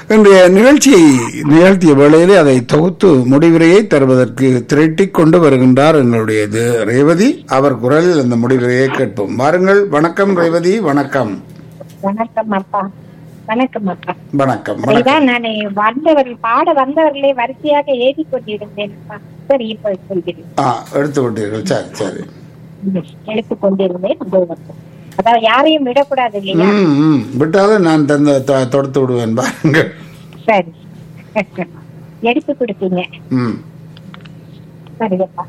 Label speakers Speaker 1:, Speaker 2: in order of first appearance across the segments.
Speaker 1: இன்றைய நிகழ்ச்சியை நிகழ்த்திய வேளையிலே அதை தொகுத்து முடிவுரையை தருவதற்கு திரட்டிக் கொண்டு வருகின்றார் எங்களுடைய இது ரேவதி அவர் குரலில் அந்த முடிவுரையை கேட்போம் வாருங்கள் வணக்கம் ரேவதி வணக்கம்
Speaker 2: வணக்கம் அப்பா வணக்கம் அப்பா
Speaker 1: வணக்கம் வணக்கம்
Speaker 2: அதுதான் நான் வந்தவர்கள் பாட வந்தவர்களை வரிசையாக ஏதி கொண்டிருந்தேன் அப்பா சரி இப்ப சொல்கிறேன்
Speaker 1: ஆ எடுத்து விட்டீர்கள் சரி சரி
Speaker 2: எடுத்துக் கொண்டிருந்தேன் இதோ வந்தேன். அதாவது யாரையும் விடக்கூடாது இல்லையா
Speaker 1: ம் ம் விட்டாலும் நான் தந்த தொ- தொடுத்து விடுவேன் பாருங்கள்
Speaker 2: சரி எடுத்து கொடுத்தீங்க
Speaker 1: ம்
Speaker 2: சரிப்பா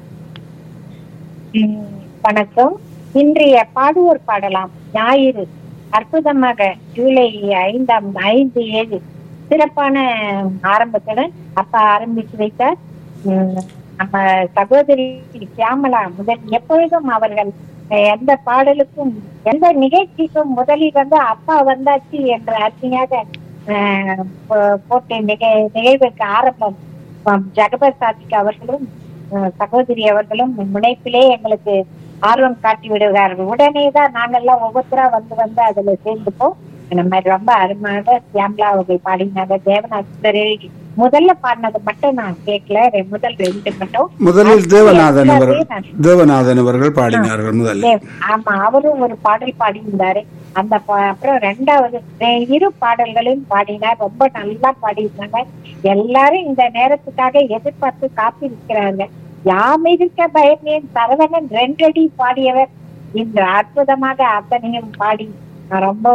Speaker 2: உம், வணக்கம் இன்றைய பாடுவோர் பாடலாம் ஞாயிறு அற்புதமாக ஜூலை ஐந்தாம் ஐந்து ஏழு சிறப்பான ஆரம்பத்துடன் அப்பா ஆரம்பித்து வைத்தார் உம், நம்ம சகோதரி சியாமலா முதல் எப்பொழுதும் அவர்கள் அஹ், எந்த பாடலுக்கும் எந்த நிகழ்ச்சிக்கும் முதலில் வந்து அப்பா வந்தாச்சு என்ற அருமையாக அஹ், போ- போட்ட நிக நிகழ்வுக்கு ஆரம்பம் ஆம், ஜகபர் சாதிக் அவர்களும் அஹ், சகோதரி அவர்களும் முனைப்பிலே எங்களுக்கு ஆர்வம் காட்டி விடுகிறார்கள் உடனே தான் நாங்கெல்லாம் ஒவ்வொருத்தரா வந்து வந்து அதுல சேர்ந்துப்போம் இந்த மாதிரி ரொம்ப அருமையாக சியாம்லா அவர்கள் பாடினாங்க தேவநாதர் முதல்ல பாடினது மட்டும் நான் கேட்கல ரெ- முதல் ரெண்டு மட்டும்
Speaker 1: முதலில் தேவநாதன் அவர்
Speaker 2: எல்லாத்தையும் நான்
Speaker 1: தேவநாதன் அவர்கள் பாடினார்கள் முதலில்
Speaker 2: தேவ்- ஆமா அவரும் ஒரு பாடல் பாடியிருந்தாரு அந்த பா- அப்புறம் ரெண்டாவது ரெ- இரு பாடல்களையும் பாடினார் ரொம்ப நல்லா பாடியிருந்தாங்க எல்லாரும் இந்த நேரத்துக்காக எதிர்பார்த்து காத்திருக்கிறாங்க யாம் இருக்க பயமேன் சரவணன் ரெண்டடி பாடியவர் இந்த அற்புதமாக அத்தனையும் பாடி ரொம்ப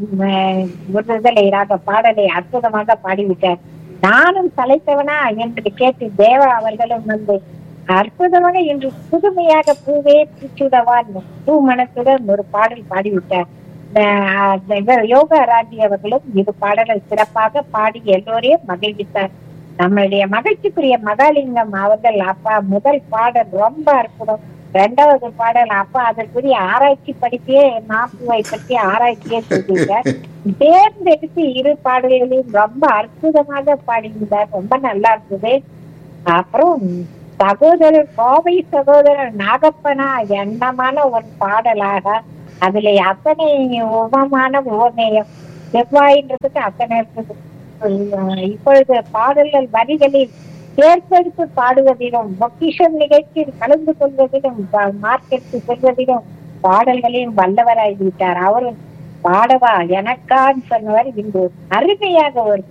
Speaker 2: விடுதலையாக பாடலை அற்புதமாக பாடிவிட்டார் நானும் சளைத்தவனா என்று கேட்டு தேவா அவர்களும் வந்து அற்புதமாக இன்று புதுமையாக பூவே பூச்சுடவான் பூ மனத்துடன் ஒரு பாடல் பாடிவிட்டார் அஹ் இவர் யோகா ராஜி அவர்களும் இது பாடலை சிறப்பாக பாடி எல்லோரையும் மகிழ்வித்தார் நம்மளுடைய மகிழ்ச்சிக்குரிய மகாலிங்கம் அவர்கள் அப்பா முதல் பாடல் ரொம்ப அற்புதம் இரண்டாவது பாடல் அப்பா அதற்குரிய ஆராய்ச்சி படிப்பே நாப்புவை பற்றி ஆராய்ச்சியே சொல்லியிருக்கார் தேர்ந்தெடுத்து இரு பாடல்களையும் ரொம்ப அற்புதமாக பாடியிருந்தார் ரொம்ப நல்லா இருந்தது அப்புறம் சகோதரர் கோவை சகோதரர் நாகப்பனா எண்ணமான ஒரு பாடலாக அதுல அத்தனை உபமான உவமேயம் செவ்வாயின்றதுக்கு அத்தனை இருக்குது அஹ் இப்பொழுது பாடல்கள் வரிகளில் தேர்ந்தெடுத்து பாடுவதிலும் பொக்கிஷம் நிகழ்ச்சியில் கலந்து கொள்வதிலும் மார்க்கெட்டு செல்வதிலும் பாடல்களையும் வல்லவராகி விட்டார் அவரும் பாடவா எனக்கான்னு சொன்னவர் இன்று அருமையாக ஒரு